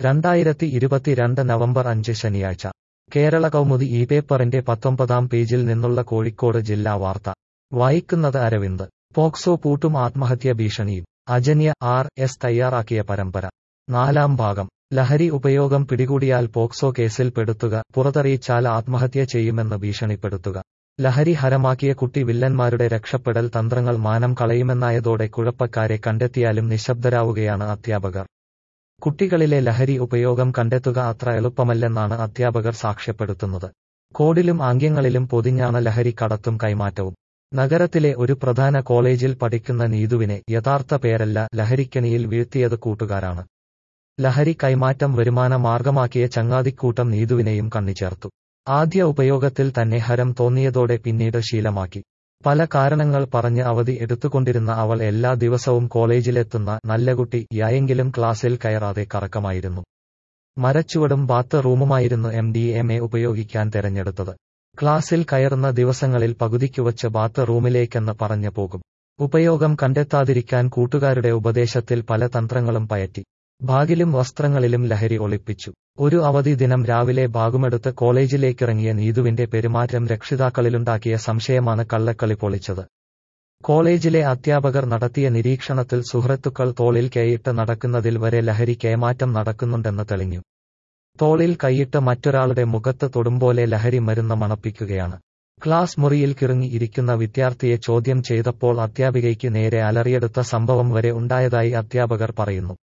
രണ്ടായിരത്തി ഇരുപത്തിരണ്ട് നവംബർ അഞ്ച് ശനിയാഴ്ച കേരള കൗമുദി ഈ പേപ്പറിന്റെ പത്തൊമ്പതാം പേജിൽ നിന്നുള്ള കോഴിക്കോട് ജില്ലാ വാർത്ത വായിക്കുന്നത് അരവിന്ദ് പോക്സോ പൂട്ടും ആത്മഹത്യ ഭീഷണിയും അജന്യ ആർ എസ് തയ്യാറാക്കിയ പരമ്പര നാലാം ഭാഗം ലഹരി ഉപയോഗം പിടികൂടിയാൽ പോക്സോ കേസിൽ പെടുത്തുക പുറത്തറിയിച്ചാൽ ആത്മഹത്യ ചെയ്യുമെന്ന് ഭീഷണിപ്പെടുത്തുക ലഹരി ഹരമാക്കിയ കുട്ടി വില്ലന്മാരുടെ രക്ഷപ്പെടൽ തന്ത്രങ്ങൾ മാനം കളയുമെന്നായതോടെ കുഴപ്പക്കാരെ കണ്ടെത്തിയാലും നിശബ്ദരാവുകയാണ് അധ്യാപകർ കുട്ടികളിലെ ലഹരി ഉപയോഗം കണ്ടെത്തുക അത്ര എളുപ്പമല്ലെന്നാണ് അധ്യാപകർ സാക്ഷ്യപ്പെടുത്തുന്നത് കോഡിലും ആംഗ്യങ്ങളിലും പൊതിഞ്ഞാണ് ലഹരി കടത്തും കൈമാറ്റവും നഗരത്തിലെ ഒരു പ്രധാന കോളേജിൽ പഠിക്കുന്ന നീതുവിനെ യഥാർത്ഥ പേരല്ല ലഹരിക്കണിയിൽ വീഴ്ത്തിയത് കൂട്ടുകാരാണ് ലഹരി കൈമാറ്റം വരുമാന മാർഗമാക്കിയ ചങ്ങാതിക്കൂട്ടം നീതുവിനെയും കണ്ണിച്ചേർത്തു ആദ്യ ഉപയോഗത്തിൽ തന്നെ ഹരം തോന്നിയതോടെ പിന്നീട് ശീലമാക്കി പല കാരണങ്ങൾ പറഞ്ഞ് അവധി എടുത്തുകൊണ്ടിരുന്ന അവൾ എല്ലാ ദിവസവും കോളേജിലെത്തുന്ന നല്ലകുട്ടി യായെങ്കിലും ക്ലാസ്സിൽ കയറാതെ കറക്കമായിരുന്നു മരച്ചുവടും ബാത്ത് റൂമുമായിരുന്നു എം ഡി എം എ ഉപയോഗിക്കാൻ തെരഞ്ഞെടുത്തത് ക്ലാസ്സിൽ കയറുന്ന ദിവസങ്ങളിൽ പകുതിക്കുവച്ച് ബാത്ത് റൂമിലേക്കെന്ന് പറഞ്ഞു പോകും ഉപയോഗം കണ്ടെത്താതിരിക്കാൻ കൂട്ടുകാരുടെ ഉപദേശത്തിൽ പല തന്ത്രങ്ങളും പയറ്റി ബാഗിലും വസ്ത്രങ്ങളിലും ലഹരി ഒളിപ്പിച്ചു ഒരു അവധി ദിനം രാവിലെ ബാഗുമെടുത്ത് കോളേജിലേക്കിറങ്ങിയ നീതുവിന്റെ പെരുമാറ്റം രക്ഷിതാക്കളിലുണ്ടാക്കിയ സംശയമാണ് കള്ളക്കളി പൊളിച്ചത് കോളേജിലെ അധ്യാപകർ നടത്തിയ നിരീക്ഷണത്തിൽ സുഹൃത്തുക്കൾ തോളിൽ കൈയിട്ട് നടക്കുന്നതിൽ വരെ ലഹരി കൈമാറ്റം നടക്കുന്നുണ്ടെന്ന് തെളിഞ്ഞു തോളിൽ കൈയിട്ട് മറ്റൊരാളുടെ മുഖത്ത് തൊടുമ്പോലെ ലഹരി മരുന്ന് മണപ്പിക്കുകയാണ് ക്ലാസ് മുറിയിൽ കിറങ്ങി ഇരിക്കുന്ന വിദ്യാർത്ഥിയെ ചോദ്യം ചെയ്തപ്പോൾ അധ്യാപികയ്ക്ക് നേരെ അലറിയെടുത്ത സംഭവം വരെ ഉണ്ടായതായി അധ്യാപകർ പറയുന്നു